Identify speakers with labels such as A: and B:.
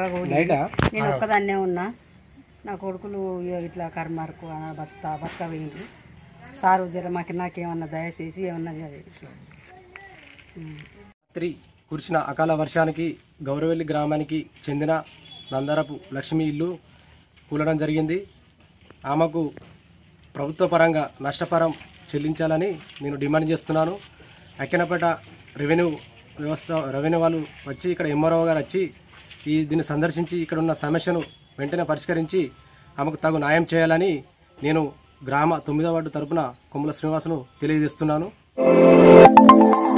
A: బాగోడి నేను ఒక్కదాన్నే ఉన్నా నా కొడుకులు ఇగ ఇట్లా కర్మార్కు ఆ భర్త భర్త పోయిండ్రు సారు జర మాకు నాకేమన్నా దయచేసి ఏమన్నా చేసి
B: రాత్రి కురిసిన అకాల వర్షానికి గౌరవెల్లి గ్రామానికి చెందిన నందరపు లక్ష్మి ఇల్లు కూలడం జరిగింది ఆమెకు ప్రభుత్వ పరంగా నష్టపరం చెల్లించాలని నేను డిమాండ్ చేస్తున్నాను అక్కినపేట రెవెన్యూ వ్యవస్థ రెవెన్యూ వాళ్ళు వచ్చి ఇక్కడ ఎంఆర్ఓ గారు వచ్చి ఈ దీన్ని సందర్శించి ఇక్కడ ఉన్న సమస్యను వెంటనే పరిష్కరించి ఆమెకు తగు న్యాయం చేయాలని నేను గ్రామ తొమ్మిదవ వార్డు తరపున కొమ్మల శ్రీనివాసును తెలియజేస్తున్నాను